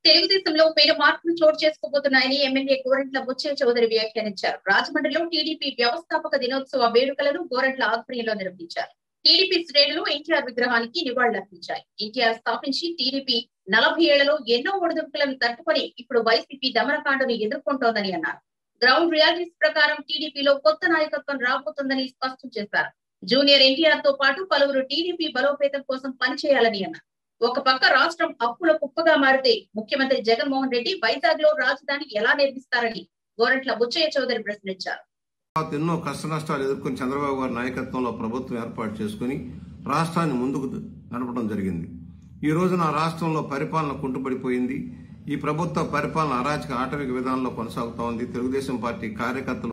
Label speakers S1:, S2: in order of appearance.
S1: తెలుగుదేశంలో పెను మార్పులు చోటు చేసుకోబోతున్నాయని ఎమ్మెల్యే గోరంట్ల బుచ్చయ్య చౌదరి వ్యాఖ్యానించారు రాజమండ్రిలో టీడీపీ వ్యవస్థాపక దినోత్సవ వేడుకలను గోరంట్ల ఆధ్వర్యంలో నిర్వహించారు టీడీపీ శ్రేణులు ఎన్టీఆర్ విగ్రహానికి నివాళులర్పించాయి ఎన్టీఆర్ స్థాపించి టీడీపీ నలభై ఏళ్లలో ఎన్నో ఒడిదుడుకులను తట్టుకొని ఇప్పుడు వైసీపీ దమనకాండను ఎదుర్కొంటోందని అన్నారు గ్రౌండ్ రియాలిటీస్ ప్రకారం టీడీపీలో కొత్త నాయకత్వం రాబోతోందని స్పష్టం చేశారు జూనియర్ ఎన్టీఆర్ తో పాటు పలువురు టీడీపీ బలోపేతం కోసం పనిచేయాలని అన్నారు ఒక పక్క రాష్ట్రం అప్పుల కుప్పగా మారితే ముఖ్యమంత్రి జగన్మోహన్ రెడ్డి వైజాగ్ లో రాజధాని ఎలా నిర్మిస్తారని గోరంట్ల బుచ్చయ్య చౌదరి ప్రశ్నించారు
S2: తర్వాత ఎన్నో కష్ట నష్టాలు ఎదుర్కొని చంద్రబాబు గారి నాయకత్వంలో ప్రభుత్వం ఏర్పాటు చేసుకుని రాష్ట్రాన్ని ముందుకు నడపడం జరిగింది ఈ రోజున రాష్ట్రంలో పరిపాలన కుంటుపడిపోయింది ఈ ప్రభుత్వ పరిపాలన అరాచక ఆటవిక విధానంలో కొనసాగుతోంది తెలుగుదేశం పార్టీ కార్యకర్తలు